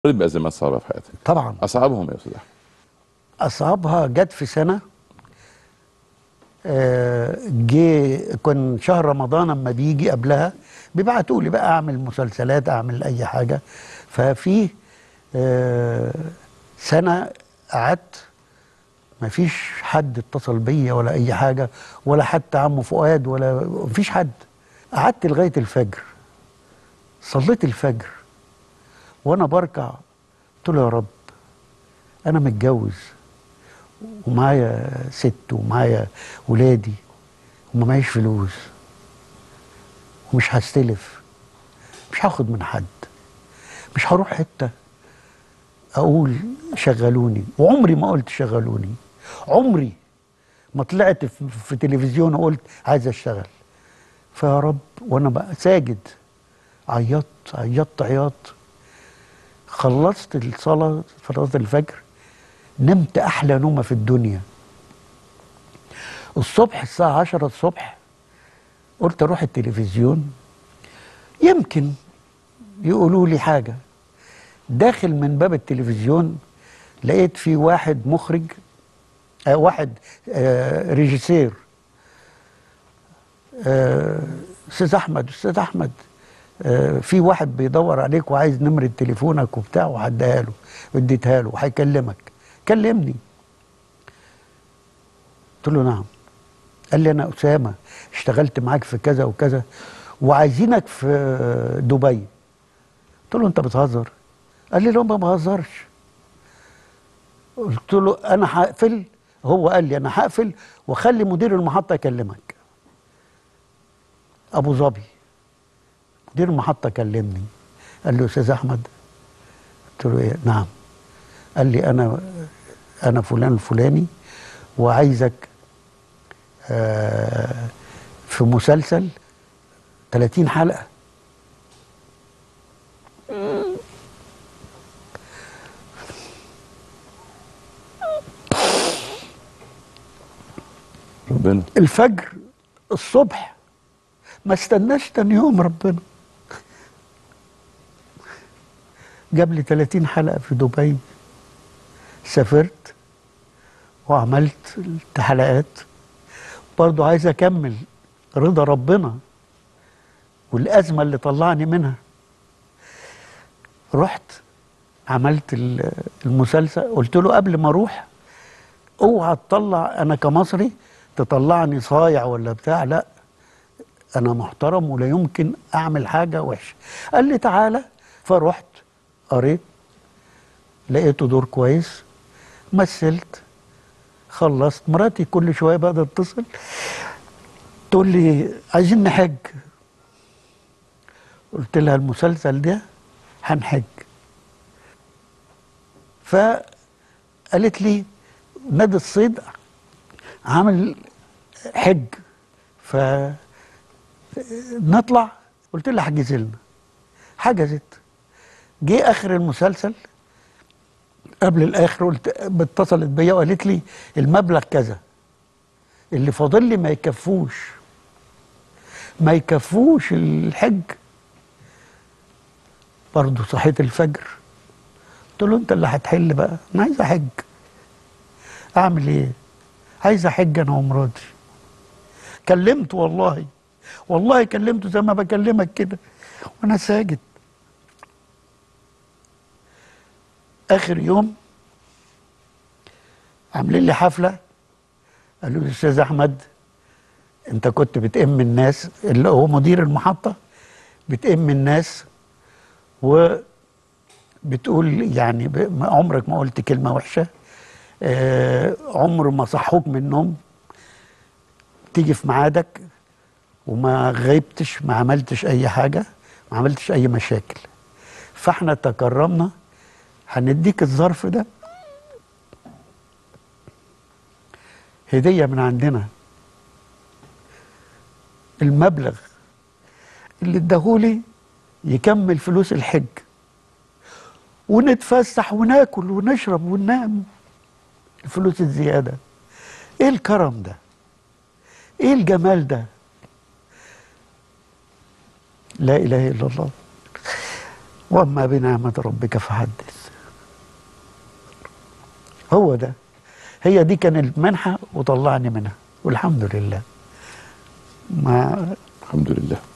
بأزمات صعبة في حياتك طبعا أصعبهم يا أستاذ أحمد اصعبها جت في سنه آه، جه كان شهر رمضان اما بيجي قبلها بيبعتوا لي بقى اعمل مسلسلات اعمل اي حاجه ففي آه، سنه قعدت ما فيش حد اتصل بيا ولا اي حاجه ولا حتى عمو فؤاد ولا مفيش حد قعدت لغايه الفجر صليت الفجر وانا بركع قلت له يا رب انا متجوز ومعايا ست ومعايا ولادي وما معيش فلوس ومش هستلف مش هاخد من حد مش هروح حته اقول شغلوني وعمري ما قلت شغلوني عمري ما طلعت في في تلفزيون وقلت عايز اشتغل فيا رب وانا بقى ساجد عيطت عيطت عياط خلصت الصلاه صلاه الفجر نمت احلى نومه في الدنيا الصبح الساعه 10 الصبح قلت اروح التلفزيون يمكن يقولوا لي حاجه داخل من باب التلفزيون لقيت في واحد مخرج آه واحد آه ريجيسير آه، استاذ احمد استاذ احمد آه، في واحد بيدور عليك وعايز نمرة تليفونك وبتاع وهديها له اديتها له وهيكلمك كلمني قلت له نعم قال لي انا اسامه اشتغلت معاك في كذا وكذا وعايزينك في دبي قلت له انت بتهزر قال لي لا ما بهزرش قلت له انا هقفل هو قال لي انا هقفل واخلي مدير المحطه يكلمك ابو ظبي مدير المحطه كلمني قال لي استاذ احمد قلت له ايه نعم قال لي انا انا فلان الفلاني وعايزك آه، في مسلسل 30 حلقه ربنا الفجر الصبح ما استناش تاني يوم ربنا جاب لي 30 حلقة في دبي سافرت وعملت حلقات برضو عايز أكمل رضا ربنا والأزمة اللي طلعني منها رحت عملت ال- المسلسل قلت له قبل ما أروح اوعى تطلع انا كمصري تطلعني صايع ولا بتاع لا انا محترم ولا يمكن اعمل حاجه وحشه قال لي تعالى فرحت قريت لقيته دور كويس مثلت خلصت مراتي كل شويه بقى تتصل تقول لي عايزين نحج قلت لها المسلسل ده هنحج فقالت لي نادي الصيد عامل حج ف نطلع قلت لها حجزي لنا حجزت جه اخر المسلسل قبل الاخر قلت اتصلت بيا وقالت لي المبلغ كذا اللي فاضل لي ما يكفوش ما يكفوش الحج برضه صحيت الفجر قلت له انت اللي هتحل بقى انا عايز احج اعمل ايه عايز احج انا ومراتي كلمت والله والله كلمته زي ما بكلمك كده وانا ساجد اخر يوم عاملين لي حفله قالوا لي استاذ احمد انت كنت بتأم الناس اللي هو مدير المحطه بتأم الناس وبتقول يعني ب- ما- عمرك ما قلت كلمه وحشه آه، عمر ما صحوك من النوم تيجي في ميعادك وما غيبتش ما عملتش اي حاجه ما عملتش اي مشاكل فاحنا تكرمنا هنديك الظرف ده هديه من عندنا المبلغ اللي اداهولي يكمل فلوس الحج ونتفسح وناكل ونشرب وننام الفلوس الزيادة ايه الكرم ده ايه الجمال ده لا اله الا الله واما بنعمه ربك فحدث هو ده هي دي كانت منحه وطلعني منها والحمد لله ما الحمد لله